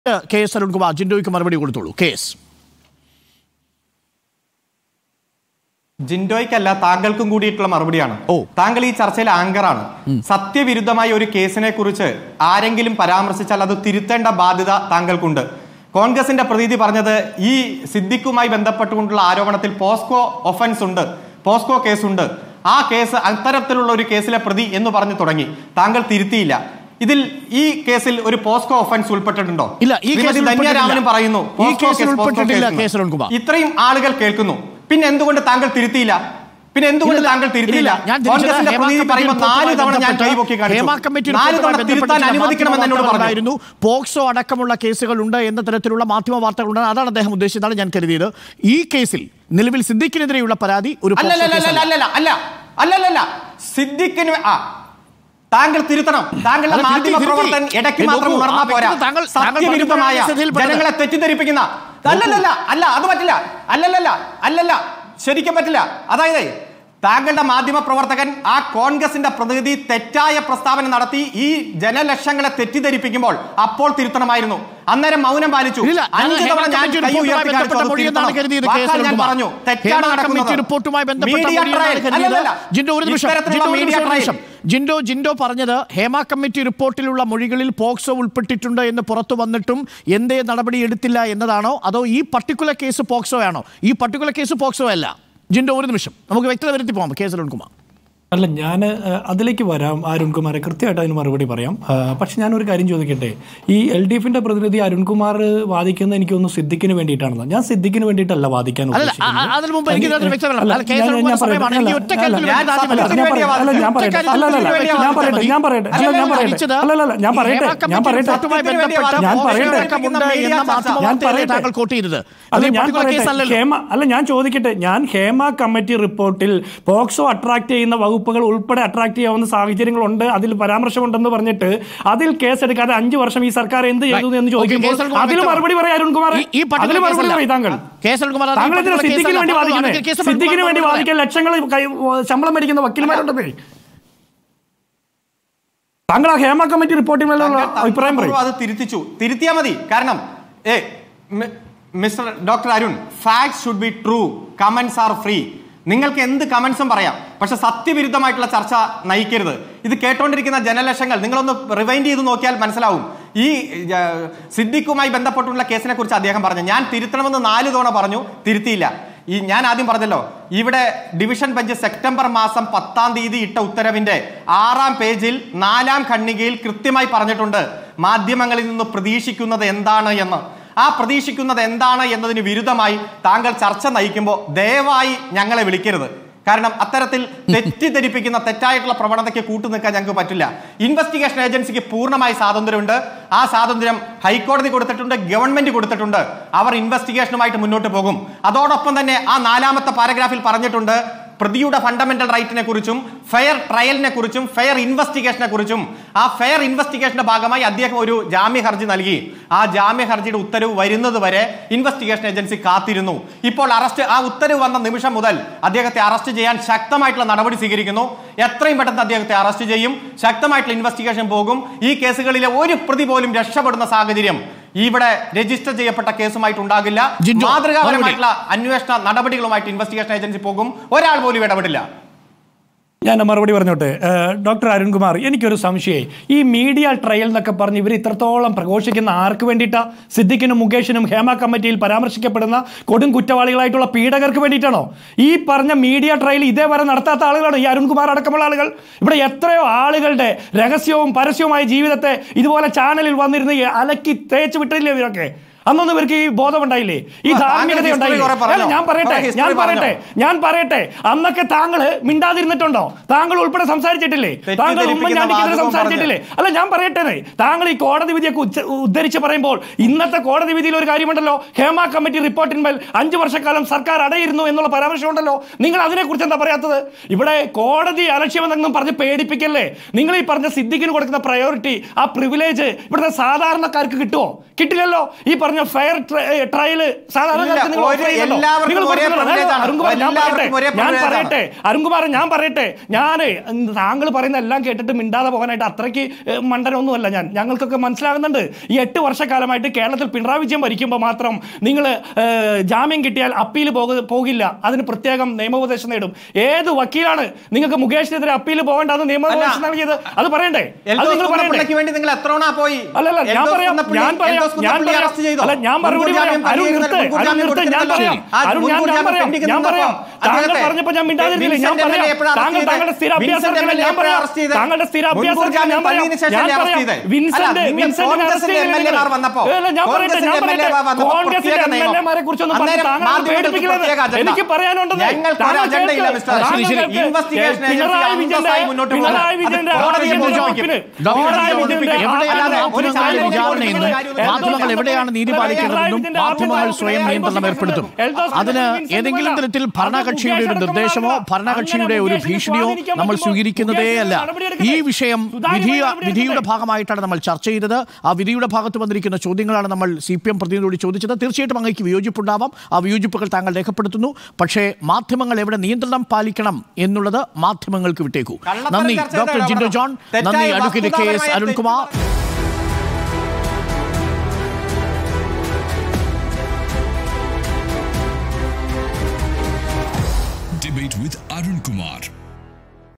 K S Arunkumar ജിൻഡോയ്ക്ക് മറുപടി കൊടുത്തോളൂ K S ജിൻഡോയ്ക്കല്ല താങ്കൾക്കും കൂടിയിട്ടുള്ള മറുപടിയാണ് ഓ. താങ്കൾ ഈ ചർച്ചയിൽ ആങ്കറാണ് സത്യവിരുദ്ധമായ ഒരു കേസിനെ കുറിച്ച് ആരെങ്കിലും പരാമർശിച്ചാൽ അത് തിരുത്തേണ്ട ബാധ്യത താങ്കൾക്കുണ്ട് കോൺഗ്രസിന്റെ പ്രതീതി പറഞ്ഞത് ഈ സിദ്ദിഖുമായി ബന്ധപ്പെട്ടുകൊണ്ടുള്ള ആരോപണത്തിൽ പോസ്കോ ഒഫൻസ് ഉണ്ട് പോസ്കോ കേസുണ്ട് ആ കേസ് അത്തരത്തിലുള്ള ഒരു കേസിലെ പ്രതി എന്ന് പറഞ്ഞു തുടങ്ങി താങ്കൾ തിരുത്തിയില്ല ഇതിൽ ഈ കേസിൽ ഒരു പോസ്കോ ഒഫൻസ് ഉൾപ്പെട്ടിട്ടുണ്ടോ ഇല്ല, ഈ ശ്രീമതി കേസിൽ ധന്യരാമനും ഉൾപ്പെട്ടിട്ടില്ല. പറയുന്നു ഈ പോസ്കോ കേസിൽ കേസ്, പോസ്കോ ഉൾപ്പെട്ടിട്ടില്ല, കേസ് എന്ന്. കെ. സുരൺകുമാർ. ഇത്രയും ആളുകൾ കേൾക്കുന്നു പിന്നെ എന്തുകൊണ്ട് താങ്കൾ തിരുത്തിയില്ല പിന്നെ എന്തുകൊണ്ട് ഇല്ല, താങ്കൾ തിരുത്തിയില്ല ഇല്ല, ഞാൻ തിരിച്ചത് കോൺഗ്രസിന്റെ ഹേമ പ്രതിനിധി കമ്മിറ്റി പറയുമ്പോൾ നാല് റിപ്പോർട്ടുമായി തവണ ഞാൻ ബന്ധപ്പെട്ട് കൈപൊക്കി ഹേമ കമ്മിറ്റി കാണിച്ചു നാല് റിപ്പോർട്ടുമായി തവണ തിരുത്താൻ ബന്ധപ്പെട്ട് അനുവദിക്കണമെന്ന് എന്നോട് പറഞ്ഞു വാർത്തകളുണ്ടായിരുന്നു. പോക്സോ അടക്കമുള്ള കേസുകളുണ്ട് എന്ന തരത്തിലുള്ള മാധ്യമ വാർത്തകളുണ്ട് അതാണ് അദ്ദേഹം ഉദ്ദേശിച്ചതാണ് ഞാൻ കരുതിയത് ഈ കേസിൽ നിലവിൽ സിദ്ദിഖിനെതിരെയുള്ള പരാതി ഒരു പോക്സോ അല്ലല്ല കേസല്ല. അല്ലല്ല അല്ല അല്ലല്ലല്ല സിദ്ദിഖിന് ആ താങ്കൾ തിരുത്തണം താങ്കളുടെ അത് തിരുത്തി, മാധ്യമ തിരുത്തി. പ്രവർത്തൻ ഇടയ്ക്ക് ഏ, മാത്രം നോക്കൂ, ഉണർന്നാ ആ പോരാ വ്യക്തി താങ്കൾ- താങ്കൾ സത്യവിരുദ്ധമായ പറഞ്ഞ ശ്രദ്ധയിൽപ്പെട്ടത്. ജനങ്ങളെ തെറ്റിദ്ധരിപ്പിക്കുന്ന അല്ലല്ലല്ല അല്ല അത് പറ്റില്ല അല്ലല്ലല്ല അല്ലല്ല ശരിക്കും പറ്റില്ല അതായത് താങ്കളുടെ മാധ്യമ പ്രവർത്തകൻ ആ കോൺഗ്രസിന്റെ പ്രതിനിധി തെറ്റായ പ്രസ്താവന നടത്തി ഈ ജനലക്ഷങ്ങളെ തെറ്റിദ്ധരിപ്പിക്കുമ്പോൾ അപ്പോൾ തിരുത്തണമായിരുന്നു അന്നേരം മൗനം പാലിച്ചു ഇല്ല, ഞാൻ അഞ്ച് ഹേമ തവണ ഞാൻ കമ്മിറ്റി കൈ റിപ്പോർട്ടുമായി ഉയർത്തി കാണിച്ചു, ബന്ധപ്പെട്ട അത് മൊഴിയെന്നാണ് തിരുത്തണം. കരുതിയത് കെ. വാക്കാൽ ഞാൻ സുരൺകുമാർ. പറഞ്ഞു തെറ്റാണ് ഹേമ നടക്കുന്നത് കമ്മിറ്റി റിപ്പോർട്ടുമായി ബന്ധപ്പെട്ട മീഡിയ മൊഴിയെന്നാണ് ട്രയൽ. കരുതിയത്. അല്ലല്ലല്ല. ജിൻഡോ ഒരു നിമിഷം ഇത്തരത്തിലുള്ള ജിൻഡോ ഒരു മീഡിയ നിമിഷം, ഒരു ട്രയൽ. നിമിഷം ജിൻഡോ ജിൻഡോ പറഞ്ഞത് ഹേമ കമ്മിറ്റി റിപ്പോർട്ടിലുള്ള മൊഴികളിൽ പോക്സോ ഉൾപ്പെട്ടിട്ടുണ്ട് എന്ന് പുറത്തു വന്നിട്ടും എന്തേ നടപടി എടുത്തില്ല എന്നതാണോ അതോ ഈ പർട്ടിക്കുലർ കേസ് പോക്സോ ആണോ ഈ പർട്ടിക്കുലർ കേസ് പോക്സോ അല്ല ജിൻഡോ ഒരു നിമിഷം നമുക്ക് വ്യക്തത വരുത്തി പോകാം കെ സുരൺകുമാർ അല്ല ഞാൻ അതിലേക്ക് വരാം അരുൺകുമാറെ കൃത്യമായിട്ട് അതിന് മറുപടി പറയാം ആ, പക്ഷെ ഞാനൊരു കാര്യം ചോദിക്കട്ടെ ഈ എൽ ഡി എഫിന്റെ പ്രതിനിധി അരുൺകുമാർ വാദിക്കുന്നത് എനിക്കൊന്ന് സിദ്ദിഖിന് വേണ്ടിയിട്ടാണെന്ന് ഞാൻ സിദ്ദിഖിന് വേണ്ടിയിട്ടല്ല വാദിക്കാൻ അല്ല, ഉദ്ദേശിക്കുന്നത്. ആ, അതിന് മുമ്പ് എനിക്ക് അല്ല, ഇതിനകത്ത് വ്യക്തത വേണം. അല്ല, അല്ല, കെ. ഞാൻ- സുരൺകുമാർ ഞാൻ പറയട്ടെ. സമയമാണ്. എനിക്ക് അല്ല, ഒറ്റ അല്ല, കാര്യത്തിൽ ഞാൻ വേണ്ടി ആദ്യം പറയട്ടെ. അല്ല, ഞാൻ പറയട്ടെ. അല്ല, ഞാൻ പറയട്ടെ. ഒറ്റ അല്ല, അല്ല, കാര്യത്തിൽ അല്ല, വേണ്ടി ഞാൻ പറയട്ടെ. മതി. ഞാൻ പറയട്ടെ. അല്ല, ഞാൻ പറയട്ടെ. ധരിച്ചത് അല്ല, അല്ല, ഞാൻ ഈ പറയട്ടെ. ഹേമ കമ്മിറ്റി ഞാൻ പറയട്ടെ. റിപ്പോർട്ടുമായി ബന്ധപ്പെട്ട ഞാൻ പോക്സോ പറയട്ടെ. അടക്കമുണ്ട് എന്ന മാധ്യമ ഞാൻ വാർത്തയല്ലേ പറയട്ടെ. താങ്കൾ കോട്ട് ചെയ്തത് അല്ല അത് ഞാൻ particular case പറയട്ടെ അല്ലല്ലോ. ഹേമ അല്ല ഞാൻ ചോദിക്കട്ടെ ഞാൻ ഹേമ കമ്മിറ്റി റിപ്പോർട്ടിൽ പോക്സോ അട്രാക്ട് ചെയ്യുന്ന വകുപ്പുകൾ ഉൾപ്പെടെ അട്രാക്ട് ചെയ്യാവുന്ന സാഹചര്യങ്ങളുണ്ട് അതിൽ പരാമർശമുണ്ടെന്ന് പറഞ്ഞിട്ട് അതിൽ കേസെടുക്കാതെ അഞ്ചു വർഷം ഈ സർക്കാർ എന്ത് ചെയ്തു എന്ന് ഓക്കേ, ചോദിക്കുമ്പോൾ കേസ് എടുക്കുമ്പോൾ അതിൽ വ്യക്തമാണ്. മറുപടി പറയാം അരുൺകുമാർ ഈ- ഈ particular അതിൽ case മറുപടി അല്ല. പറയും താങ്കൾ കേസ് എടുക്കുമ്പോൾ അത് ഈ താങ്കൾ എന്തിനാ particular case സിദ്ദിഖിന് അല്ല. വേണ്ടി അപ്പോൾ വാദിക്കുന്നത് അതിൽ കേസ് സിദ്ദിഖിന് വേണ്ടി എടുക്കുമ്പോൾ വാദിക്കാൻ ലക്ഷങ്ങൾ കൈ- ശമ്പളം മേടിക്കുന്ന വക്കീൽമാരുണ്ടെന്നേ താങ്കൾ ആ ഹേമ കമ്മിറ്റി റിപ്പോർട്ടിൽ മേലുള്ള താങ്കൾ അഭിപ്രായം പറയും തന്ത്രപൂർവ്വം അത് തിരുത്തിച്ചു തിരുത്തിയാ മതി കാരണം ഏ മി- mister doctor Arun facts should be true comments are free നിങ്ങൾക്ക് എന്ത് കമന്റ്സും പറയാം പക്ഷെ സത്യവിരുദ്ധമായിട്ടുള്ള ചർച്ച നയിക്കരുത് ഇത് കേട്ടോണ്ടിരിക്കുന്ന ജനലക്ഷങ്ങൾ നിങ്ങളൊന്ന് റിവൈൻഡ് ചെയ്ത് നോക്കിയാൽ മനസ്സിലാവും ഈ ആ, സിദ്ദിഖുമായി ബന്ധപ്പെട്ടുള്ള കേസിനെ കുറിച്ച് അദ്ദേഹം പറഞ്ഞു ഞാൻ തിരുത്തണമെന്ന് നാല് തവണ പറഞ്ഞു തിരുത്തിയില്ല ഈ ഞാൻ ആദ്യം പറഞ്ഞല്ലോ ഇവിടെ ഡിവിഷൻ ബെഞ്ച് സെപ്റ്റംബർ മാസം പത്താം തീയതി ഇട്ട ഉത്തരവിന്റെ ആറാം പേജിൽ നാലാം ഖണ്ഡികയിൽ കൃത്യമായി പറഞ്ഞിട്ടുണ്ട് മാധ്യമങ്ങളിൽ നിന്ന് പ്രതീക്ഷിക്കുന്നത് എന്താണ് എന്ന് ആ പ്രതീക്ഷിക്കുന്നത് എന്താണ് എന്നതിന് വിരുദ്ധമായി താങ്കൾ ചർച്ച നയിക്കുമ്പോൾ ദയവായി ഞങ്ങളെ വിളിക്കരുത് കാരണം അത്തരത്തിൽ തെറ്റിദ്ധരിപ്പിക്കുന്ന തെറ്റായിട്ടുള്ള പ്രവണതയ്ക്ക് കൂട്ടുനിൽക്കാൻ ഞങ്ങൾക്ക് പറ്റില്ല ഇൻവെസ്റ്റിഗേഷൻ ഏജൻസിക്ക് പൂർണ്ണമായ സ്വാതന്ത്ര്യമുണ്ട് ആ സ്വാതന്ത്ര്യം ഹൈക്കോടതി കൊടുത്തിട്ടുണ്ട് ഗവൺമെന്റ് കൊടുത്തിട്ടുണ്ട് അവർ ഇൻവെസ്റ്റിഗേഷനുമായിട്ട് മുന്നോട്ട് പോകും അതോടൊപ്പം തന്നെ ആ നാലാമത്തെ പാരഗ്രാഫിൽ പറഞ്ഞിട്ടുണ്ട് പ്രതിയുടെ ഫണ്ടമെന്റൽ റൈറ്റിനെ കുറിച്ചും ഫെയർ ട്രയലിനെ കുറിച്ചും ഫെയർ ഇൻവെസ്റ്റിഗേഷനെ കുറിച്ചും ആ ഫെയർ ഇൻവെസ്റ്റിഗേഷന്റെ ഭാഗമായി അദ്ദേഹം ഒരു ജാമ്യ ഹർജി നൽകി ആ ജാമ്യ ഹർജിയുടെ ഉത്തരവ് വരുന്നത് വരെ ഇൻവെസ്റ്റിഗേഷൻ ഏജൻസി കാത്തിരുന്നു ഇപ്പോൾ അറസ്റ്റ് ആ ഉത്തരവ് വന്ന നിമിഷം മുതൽ അദ്ദേഹത്തെ അറസ്റ്റ് ചെയ്യാൻ ശക്തമായിട്ടുള്ള നടപടി സ്വീകരിക്കുന്നു എത്രയും പെട്ടെന്ന് അദ്ദേഹത്തെ അറസ്റ്റ് ചെയ്യും ശക്തമായിട്ടുള്ള ഇൻവെസ്റ്റിഗേഷൻ പോകും ഈ കേസുകളിലെ ഒരു പ്രതി പോലും രക്ഷപ്പെടുന്ന സാഹചര്യം ഇവിടെ രജിസ്റ്റർ ചെയ്യപ്പെട്ട കേസുമായിട്ട് ഉണ്ടാകില്ല ജിൻഡോ, മാതൃകാപരമായിട്ടുള്ള അന്വേഷണ നടപടികളുമായിട്ട് ഇൻവെസ്റ്റിഗേഷൻ ഏജൻസി പോകും ഒരാൾ പോലും ഇടപെടില്ല ഞാൻ മറുപടി പറഞ്ഞോട്ടെ ഏഹ്, ഡോക്ടർ അരുൺകുമാർ എനിക്കൊരു സംശയം ഈ മീഡിയ ട്രയൽ എന്നൊക്കെ പറഞ്ഞ് ഇവർ ഇത്രത്തോളം പ്രഘോഷിക്കുന്ന ആർക്ക് വേണ്ടിയിട്ടാ സിദ്ദിഖിനും മുകേഷിനും ഹേമ കമ്മിറ്റിയിൽ പരാമർശിക്കപ്പെടുന്ന കൊടും കുറ്റവാളികളായിട്ടുള്ള പീഡകർക്ക് വേണ്ടിയിട്ടാണോ ഈ പറഞ്ഞ മീഡിയ ട്രയൽ ഇതേവരെ നടത്താത്ത ആളുകളാണ് ഈ അരുൺകുമാർ അടക്കമുള്ള ആളുകൾ ഇവിടെ എത്രയോ ആളുകളുടെ രഹസ്യവും പരസ്യവുമായ ജീവിതത്തെ ഇതുപോലെ ചാനലിൽ വന്നിരുന്ന് ഈ അലക്കി തേച്ച് വിട്ടില്ലേ ഇവരൊക്കെ അന്നൊന്നും ഇവർക്ക് ഈ ബോധമുണ്ടായില്ലേ ഈ ആ, താങ്കൾ ധാർമ്മികത history ഉണ്ടായില്ലേ കുറെ പറഞ്ഞോ. അല്ല, ഞാൻ പറയട്ടെ കുറെ history ഞാൻ പറഞ്ഞോ. പറയട്ടെ ഞാൻ പറയട്ടെ അന്നൊക്കെ താങ്കൾ മിണ്ടാതിരുന്നിട്ടുണ്ടോ താങ്കൾ ഉൾപ്പെടെ സംസാരിച്ചിട്ടില്ലേ താങ്കൾ തെറ്റിദ്ധരിപ്പിക്കുന്ന ഉമ്മൻചാണ്ടിക്കെതിരെ വാചകം സംസാരിച്ചിട്ടില്ലേ അല്ല ഞാൻ പറയട്ടെ താങ്കൾ ഈ കോടതി വിധിയൊക്കെ ഉച്ച- ഉദ്ധരിച്ച് പറയുമ്പോൾ ഇന്നത്തെ കോടതി വിധിയിൽ ഒരു കാര്യമുണ്ടല്ലോ ഹേമ കമ്മിറ്റി റിപ്പോർട്ടിന്മേൽ അഞ്ചു വർഷക്കാലം സർക്കാർ അടയിരുന്നു എന്നുള്ള പരാമർശമുണ്ടല്ലോ നിങ്ങൾ അതിനെക്കുറിച്ച് എന്താ പറയാത്തത് ഇവിടെ കോടതി അലക്ഷ്യമെന്നൊന്നും പറഞ്ഞ് പേടിപ്പിക്കല്ലേ നിങ്ങൾ ഈ പറഞ്ഞ സിദ്ദിഖിന് കൊടുക്കുന്ന പ്രയോറിറ്റി ആ പ്രിവിലേജ് ഇവിടുത്തെ സാധാരണക്കാർക്ക് കിട്ടുമോ കിട്ടില്ലല്ലോ ഈ പറഞ്ഞ പറഞ്ഞ ഫെയർ ട്രയൽ സാധാരണക്കാർക്ക് നിങ്ങൾ ഒരു- offer ചെയ്യുന്നുണ്ടോ? എല്ലാവർക്കും നിങ്ങൾ ഒരേ കൊടുക്കുന്നുണ്ടോ? privilege ആണ്. അരുൺകുമാർ, ഞാൻ പറയട്ടെ എല്ലാവർക്കും ഒരേ ഞാൻ privilege ആണ്. പറയട്ടെ അരുൺകുമാർ ഞാൻ പറയട്ടെ ഞാൻ താങ്കൾ പറയുന്ന എല്ലാം കേട്ടിട്ട് മിണ്ടാതെ പോകാനായിട്ട് അത്രയ്ക്ക് ഏ, മണ്ടനൊന്നുമല്ല ഞാൻ ഞങ്ങൾക്കൊക്കെ മനസ്സിലാകുന്നുണ്ട് ഈ എട്ട് വർഷക്കാലമായിട്ട് കേരളത്തിൽ പിണറായി വിജയൻ ഭരിക്കുമ്പോൾ മാത്രം നിങ്ങൾ ജാമ്യം കിട്ടിയാൽ അപ്പീൽ പോകില്ല അതിന് പ്രത്യേകം നിയമോപദേശം നേടും ഏത് വക്കീലാണ് നിങ്ങൾക്ക് മുകേഷിനെതിരെ അപ്പീൽ പോകേണ്ടത് നിയമോപദേശം അല്ല. നൽകിയത് അത് പറയണ്ടേ അത് എൽദോസ് നിങ്ങൾ പറയണ്ടേ കുന്നപ്പിള്ളിക്ക് വേണ്ടി നിങ്ങൾ എത്ര തവണ പോയി അല്ലല്ല ഞാൻ എൽദോസ് പറയാം കുന്നപ്പിള്ളി- ഞാൻ പറയാം എൽദോസ് ഞാൻ കുന്നപ്പിള്ളി പറയാം അറസ്റ്റ് ചെയ്തോ? അല്ല ഞാൻ മറുപടി മുൻകൂർ പറയാം ജാമ്യം അരുൺ നൽകിയിരുന്നല്ലോ, നിർത്ത് മുൻകൂർ അരുൺ ജാമ്യം നിർത്ത് ഞാൻ കൊടുത്തിരുന്നല്ലോ. പറയാം ആ അരുൺ ഞാൻ മുൻകൂർ ഞാൻ ജാമ്യം പറയാം പെൻഡിംഗ് ഞാൻ നിന്നപ്പോ പറയാം താങ്കൾ അദ്ദേഹത്തെ പറഞ്ഞപ്പോൾ ഞാൻ മിണ്ടാതിരുന്നില്ല ഞാൻ വിൻസെന്റ് പറയാം എം എൽ എ എപ്പോഴാ താങ്കൾ അറസ്റ്റ് താങ്കളുടെ സ്ഥിര ചെയ്തത്? അഭ്യാസം വിൻസെന്റ് എം എൽ എ ഞാൻ എപ്പോഴാ പറയാം അറസ്റ്റ് ചെയ്തത്? താങ്കളുടെ സ്ഥിര മുൻകൂർ അഭ്യാസം ജാമ്യം ഞാൻ പറയാം തന്നതിന് ശേഷം ഞാൻ അല്ലേ പറയാം അറസ്റ്റ് ചെയ്തത്? വിൻസെന്റ് അല്ല, നിങ്ങൾ വിൻസെന്റിനെ അറസ്റ്റ് കോൺഗ്രസിന്റെ എം എൽ എ മാർ വന്നപ്പോ, അല്ല ഞാൻ പറയട്ടെ ഞാൻ കോൺഗ്രസിന്റെ പറയട്ടെ എം എൽ എ വന്നപ്പോ കോൺഗ്രസിന്റെ പ്രത്യേക എം എൽ നിയമം. എമാരെ കുറിച്ചൊന്നും പറഞ്ഞ് അന്നേരം താങ്കൾ മാധ്യമങ്ങൾക്ക് പേടിപ്പിക്കരുത് പ്രത്യേക അജണ്ട. എനിക്ക് പറയാനുണ്ടെന്ന് ഞങ്ങൾക്ക് താങ്കൾ ഒരു അജണ്ട ഇല്ല, കേൾക്ക്. മിസ്റ്റർ. താങ്കൾ ശരി, ശരി. കേൾക്ക്. Investigation agency പിണറായി വിജയന്റെ അന്തസ്സായി മുന്നോട്ട് പോകും. പിണറായി അത് വിജയന്റെ കോടതിയെ ആരോഗ്യ ബോധിപ്പിക്കും. വകുപ്പിന് ഡോക്ടർ പിണറായി ജോൺ വിജയന്റെ എവിടെയാണ് ആ- ഒരു മാധ്യമങ്ങളുടെ കാര്യം വിചാരണ എന്ന് കൊടുക്കുന്നത് മാധ്യമങ്ങൾ എവിടെയാണ് നീതി പാലിക്കേണ്ടതെന്നും മാധ്യമങ്ങൾ സ്വയം നിയന്ത്രണം ഏർപ്പെടുത്തും അതിന് ഏതെങ്കിലും തരത്തിൽ ഭരണകക്ഷിയുടെ ഒരു നിർദ്ദേശമോ ഭരണകക്ഷിയുടെ ഒരു ഭീഷണിയോ നമ്മൾ സ്വീകരിക്കുന്നതേ അല്ല ഈ വിഷയം വിധി വിധിയുടെ ഭാഗമായിട്ടാണ് നമ്മൾ ചർച്ച ചെയ്തത് ആ വിധിയുടെ ഭാഗത്ത് വന്നിരിക്കുന്ന ചോദ്യങ്ങളാണ് നമ്മൾ സി പി എം പ്രതിനിധിയോട് ചോദിച്ചത് തീർച്ചയായിട്ടും അങ്ങേക്ക് വിയോജിപ്പുണ്ടാവാം ആ വിയോജിപ്പുകൾ താങ്കൾ രേഖപ്പെടുത്തുന്നു പക്ഷേ മാധ്യമങ്ങൾ എവിടെ നിയന്ത്രണം പാലിക്കണം എന്നുള്ളത് മാധ്യമങ്ങൾക്ക് വിട്ടേക്കൂ കള്ളത്തരം നന്ദി ചർച്ച ഡോക്ടർ ചെയ്തതാണ് ജിൻഡോ ജോൺ തെറ്റായ നന്ദി അഡ്വക്കേറ്റ് കെ എസ് വസ്തുതാപരമായ അരുൺകുമാർ തെറ്റ്